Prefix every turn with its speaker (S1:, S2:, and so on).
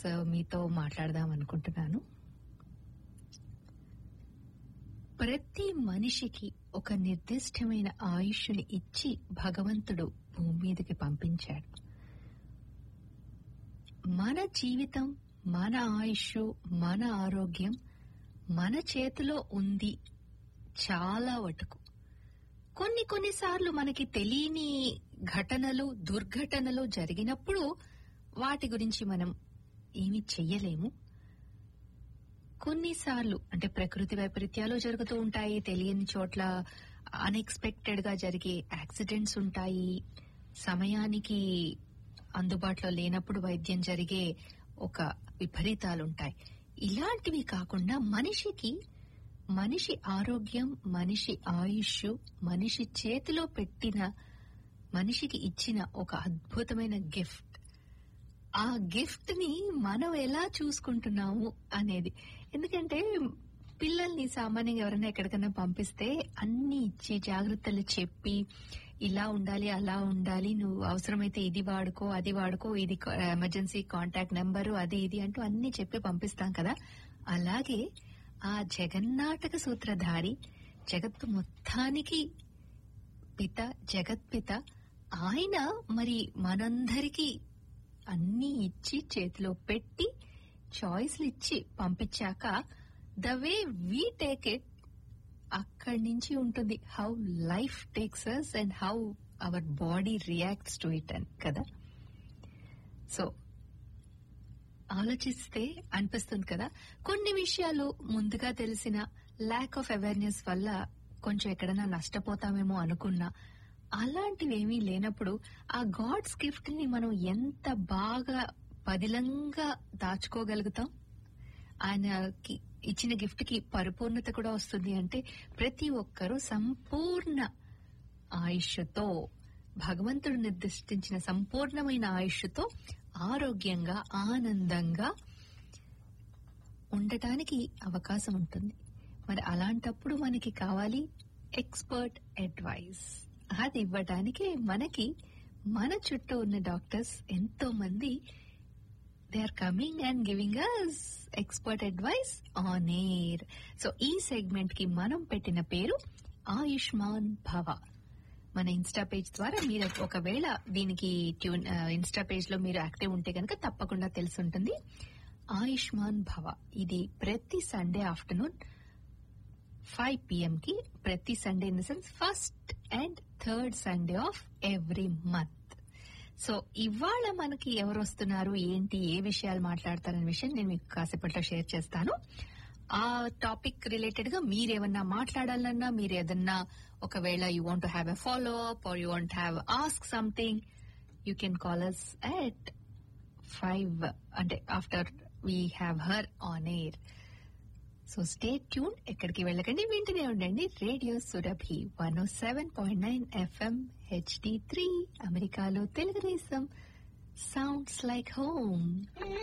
S1: మీతో మాట్లాడదాం అనుకుంటున్నాను ప్రతి మనిషికి ఒక నిర్దిష్టమైన ఆయుష్ని ఇచ్చి భగవంతుడు భూమి మీదకి పంపించాడు మన జీవితం మన ఆయుష్ మన ఆరోగ్యం మన చేతిలో ఉంది చాలా వటుకు కొన్ని కొన్నిసార్లు మనకి తెలియని ఘటనలు దుర్ఘటనలు జరిగినప్పుడు వాటి గురించి మనం ఏమీ చెయ్యలేము కొన్నిసార్లు అంటే ప్రకృతి వైపరీత్యాలు జరుగుతూ ఉంటాయి తెలియని చోట్ల అన్ఎక్స్పెక్టెడ్ గా జరిగే యాక్సిడెంట్స్ ఉంటాయి సమయానికి అందుబాటులో లేనప్పుడు వైద్యం జరిగే ఒక విపరీతాలుంటాయి ఇలాంటివి కాకుండా మనిషికి మనిషి ఆరోగ్యం మనిషి ఆయుష్ మనిషి చేతిలో పెట్టిన మనిషికి ఇచ్చిన ఒక అద్భుతమైన గిఫ్ట్ ఆ గిఫ్ట్ ని మనం ఎలా చూసుకుంటున్నాము అనేది ఎందుకంటే పిల్లల్ని సామాన్యంగా ఎవరైనా ఎక్కడికైనా పంపిస్తే అన్ని ఇచ్చి జాగ్రత్తలు చెప్పి ఇలా ఉండాలి అలా ఉండాలి నువ్వు అవసరమైతే ఇది వాడుకో అది వాడుకో ఇది ఎమర్జెన్సీ కాంటాక్ట్ నెంబరు అది ఇది అంటూ అన్ని చెప్పి పంపిస్తాం కదా అలాగే ఆ జగన్నాటక సూత్రధారి జగత్తు మొత్తానికి పిత జగత్పిత ఆయన మరి మనందరికీ అన్ని ఇచ్చి చేతిలో పెట్టి చాయిస్లు ఇచ్చి పంపించాక the way we take it అక్కడి నుంచి ఉంటుంది how life takes us and how our body reacts to it అని కదా సో ఆలోచిస్తే అనిపిస్తుంది కదా కొన్ని విషయాలు ముందుగా తెలిసిన ల్యాక్ ఆఫ్ అవేర్నెస్ వల్ల కొంచెం ఎక్కడైనా నష్టపోతామేమో అనుకున్నా అలాంటివేమీ లేనప్పుడు ఆ గాడ్స్ గిఫ్ట్ ని మనం ఎంత బాగా పదిలంగా దాచుకోగలుగుతాం ఆయనకి ఇచ్చిన గిఫ్ట్ కి పరిపూర్ణత కూడా వస్తుంది అంటే ప్రతి ఒక్కరూ సంపూర్ణ ఆయుష్తో భగవంతుడు నిర్దిష్టించిన సంపూర్ణమైన ఆయుష్తో ఆరోగ్యంగా ఆనందంగా ఉండటానికి అవకాశం ఉంటుంది మరి అలాంటప్పుడు మనకి కావాలి ఎక్స్పర్ట్ అడ్వైస్ అది ఇవ్వటానికి మనకి మన చుట్టూ ఉన్న డాక్టర్స్ ఎంతో మంది they are coming and giving us expert advice on air so ఈ సెగ్మెంట్ కి మనం పెట్టిన పేరు ఆయుష్మాన్ భవ మన ఇన్స్టా పేజ్ ద్వారా మీరు ఒకవేళ దీనికి ట్యూన్ ఇన్స్టా పేజ్ లో మీరు యాక్టివ్ ఉంటే కనుక తప్పకుండా తెలుసుంటుంది ఆయుష్మాన్ భవ ఇది ప్రతి సండే ఆఫ్టర్నూన్ ఫైవ్ పిఎం కి ప్రతి Sunday in the sense first and third Sunday of every month so ఇవాళ మనకి ఎవరు వస్తున్నారు ఏంటి ఏ విషయాలు మాట్లాడతారనే విషయం నేను మీకు కాసేపట్లో షేర్ చేస్తాను ఆ టాపిక్ రిలేటెడ్ గా మీరేమన్నా మాట్లాడాలన్నా మీరు ఏదన్నా ఒకవేళ you want have a follow up or you want have ask something you can call us at five అంటే after we have her on air so stay tune ఎక్కడికి వెళ్ళకండి వింటూనే ఉండండి radio Surabhi one O seven point nine FM HD three అమెరికాలో తెలుగుదేశం sounds like home